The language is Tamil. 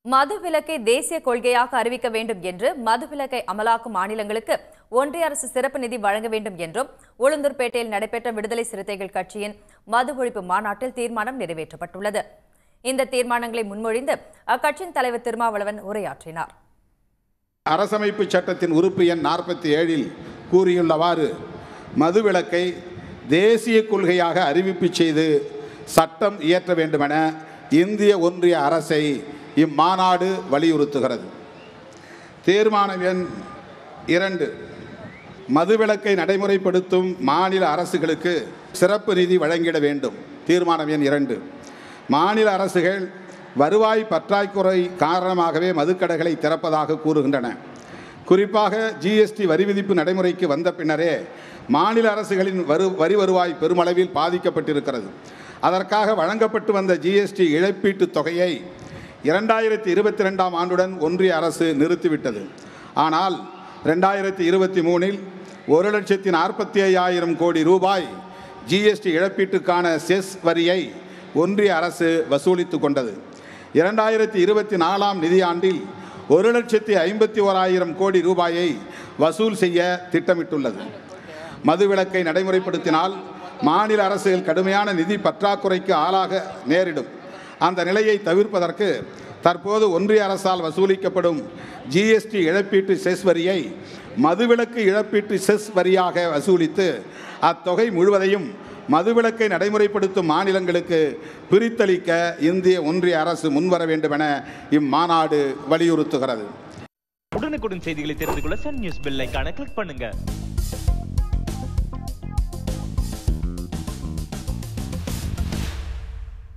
மதுவிலக்கை தேசிய கொள்கையாக அறிவிக்க வேண்டும் என்று மதுவிலக்கை அமலாக்கும் மாநிலங்களுக்கு ஒன்றிய அரசு சிறப்பு நிதி வழங்க வேண்டும் என்றும் உளுந்தூர்பேட்டையில் நடைபெற்ற விடுதலை சிறுத்தைகள் கட்சியின் மது ஒழிப்பு மாநாட்டில் தீர்மானம் நிறைவேற்றப்பட்டுள்ளது இந்த தீர்மானங்களை முன்மொழிந்து அக்கட்சியின் தலைவர் திருமாவளவன் உரையாற்றினார் அரசமைப்பு சட்டத்தின் உறுப்பு எண் நாற்பத்தி ஏழில் கூறியுள்ளவாறு மதுவிலக்கை தேசிய கொள்கையாக அறிவிப்பு செய்து சட்டம் இயற்ற வேண்டுமென இந்திய ஒன்றிய அரசை இம்மாநாடு வலியுறுத்துகிறது தீர்மானம் எண் இரண்டு மதுவிலக்கை நடைமுறைப்படுத்தும் மாநில அரசுகளுக்கு சிறப்பு நிதி வழங்கிட வேண்டும் தீர்மானம் எண் இரண்டு மாநில அரசுகள் வருவாய் பற்றாக்குறை காரணமாகவே மதுக்கடைகளை திறப்பதாக கூறுகின்றன குறிப்பாக ஜிஎஸ்டி வரி விதிப்பு நடைமுறைக்கு வந்த பின்னரே மாநில அரசுகளின் வரு வரி வருவாய் பெருமளவில் பாதிக்கப்பட்டிருக்கிறது அதற்காக வழங்கப்பட்டு வந்த ஜிஎஸ்டி இழப்பீட்டுத் தொகையை இரண்டாயிரத்தி இருபத்தி ரெண்டாம் ஆண்டுடன் ஒன்றிய அரசு நிறுத்திவிட்டது ஆனால் ரெண்டாயிரத்தி இருபத்தி மூணில் ஒரு லட்சத்தி நாற்பத்தி ஐயாயிரம் கோடி ரூபாய் ஜிஎஸ்டி இழப்பீட்டுக்கான செஸ் வரியை ஒன்றிய அரசு வசூலித்து கொண்டது இரண்டாயிரத்தி இருபத்தி நாலாம் நிதியாண்டில் ஒரு லட்சத்தி ஐம்பத்தி ஓராயிரம் கோடி ரூபாயை வசூல் செய்ய திட்டமிட்டுள்ளது மதுவிலக்கை நடைமுறைப்படுத்தினால் மாநில அரசுகள் கடுமையான நிதி பற்றாக்குறைக்கு ஆளாக நேரிடும் அந்த நிலையை தவிர்ப்பதற்கு தற்போது ஒன்றிய அரசால் வசூலிக்கப்படும் ஜிஎஸ்டி இழப்பீட்டு செஸ் வரியை மதுவிலக்கு இழப்பீட்டு செஸ் வரியாக வசூலித்து அத்தொகை முழுவதையும் மதுவிலக்கை நடைமுறைப்படுத்தும் மாநிலங்களுக்கு பிரித்தளிக்க இந்திய ஒன்றிய அரசு முன்வர வேண்டுமென இம்மாநாடு வலியுறுத்துகிறது உடனுக்குடன் செய்திகளை தெரிந்து கொள்ள சன் நியூஸ் பெல் ஐகானை கிளிக் பண்ணுங்க